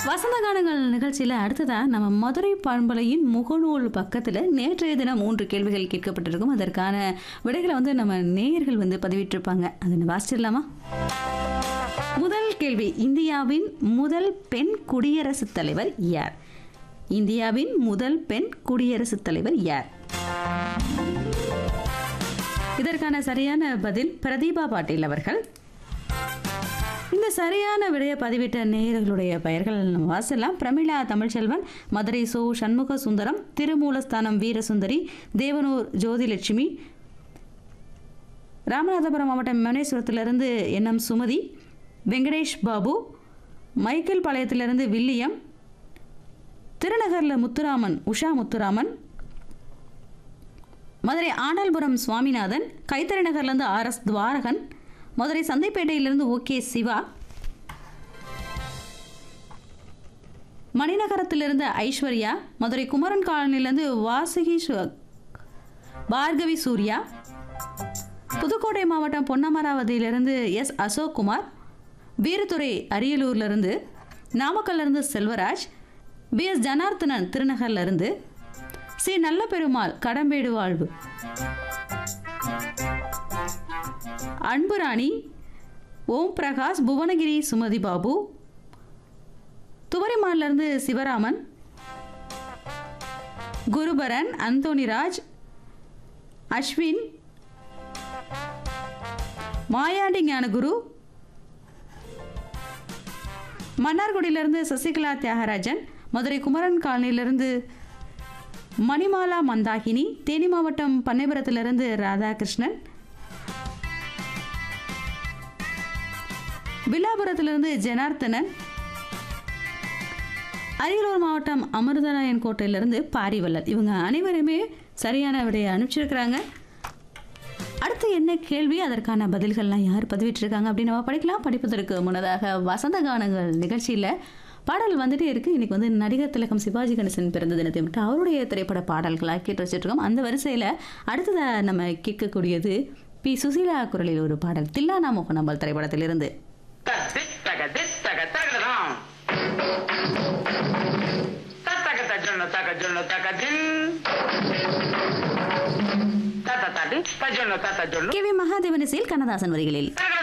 வசந்த கானங்கள் நிகழ்ச்சியில் அடுத்ததா நம்ம மதுரை பண்பலையின் முகநூல் பக்கத்தில் நேற்றைய தினம் மூன்று கேள்விகள் கேட்கப்பட்டிருக்கும் அதற்கான விடைகளை வந்து நம்ம நேயர்கள் வந்து பதிவிட்டிருப்பாங்க அதை வாசிச்சிடலாமா முதல் கேள்வி இந்தியாவின் முதல் பெண் குடியரசுத் தலைவர் யார் இந்தியாவின் முதல் பெண் குடியரசுத் தலைவர் யார் இதற்கான சரியான பதில் பிரதீபா பாட்டீல் அவர்கள் இந்த சரியான விடையை பதிவிட்ட நேயர்களுடைய பெயர்கள் நம்ம வாசிக்கலாம் பிரமிளா தமிழ்ச்செல்வன் மதுரை சோ சண்முக சுந்தரம் திருமூலஸ்தானம் வீரசுந்தரி தேவனூர் ஜோதிலட்சுமி ராமநாதபுரம் மாவட்டம் மனேஸ்வரத்திலிருந்து என்எம் சுமதி வெங்கடேஷ் பாபு மைக்கேல் பாளையத்திலிருந்து வில்லியம் திருநகரில் முத்துராமன் உஷா முத்துராமன் மதுரை ஆனல்புரம் சுவாமிநாதன் கைத்தறி நகர்லேருந்து ஆர் எஸ் துவாரகன் மதுரை சந்தைப்பேட்டையிலிருந்து ஓகே சிவா மணிநகரத்திலிருந்து ஐஸ்வர்யா மதுரை குமரன் காலனிலிருந்து வாசுகி சு- பார்கவி சூர்யா புதுக்கோட்டை மாவட்டம் பொன்னமராவதியிலிருந்து எஸ் அசோக்குமார் வீரத்துறை அரியலூர்லேருந்து நாமக்கல்லிருந்து செல்வராஜ் பி எஸ் ஜனார்த்தனன் திருநகர்லேருந்து சி நல்ல பெருமாள் கடம்பேடு வாழ்வு அன்புராணி ஓம் பிரகாஷ் புவனகிரி சுமதி பாபு துவரிமான்லேருந்து சிவராமன் குருபரன் அந்தோணிராஜ் அஸ்வின் மாயாண்டி ஞானகுரு மன்னார்குடியிலிருந்து சசிகலா தியாகராஜன் மதுரை குமரன் காலனியிலிருந்து மணிமாலா மந்தாகினி தேனி மாவட்டம் பண்ணைபுரத்திலிருந்து ராதாகிருஷ்ணன் வில்லாபுரத்திலிருந்து ஜனார்த்தனன் அரியலூர் மாவட்டம் அமிர்தராயன் கோட்டையிலிருந்து பாரிவல்லல் இவங்க அனைவருமே சரியான விடையை அனுப்பிச்சிருக்கிறாங்க அடுத்து என்ன கேள்வி அதற்கான பதில்கள்லாம் யார் பதிவிட்டிருக்காங்க அப்படின்னு நம்ம படிக்கலாம் படிப்பதற்கு முன்னதாக வசந்த கானங்கள் நிகழ்ச்சியில் பாடல் வந்துட்டே இருக்கு இன்னைக்கு வந்து நடிகர் திலகம் சிவாஜி கணேசன் பிறந்த தினத்தை மட்டும் அவருடைய திரைப்பட பாடல்களாக கேட்டு வச்சிட்ருக்கோம் அந்த வரிசையில் அடுத்ததாக நம்ம கேட்கக்கூடியது பி சுசீலா குரலில் ஒரு பாடல் தில்லானா மோகனம்பல் திரைப்படத்திலிருந்து திஸ் தக திஸ் தக தகடதாம் தத்தக தஜொன்ன தக ஜொன்ன தக தின் தத்த தடி தஜொன்ன தத்த ஜொன்னு கே வி மகாதேவன் இசையில் கண்ணதாசன் வரிகளில் தகட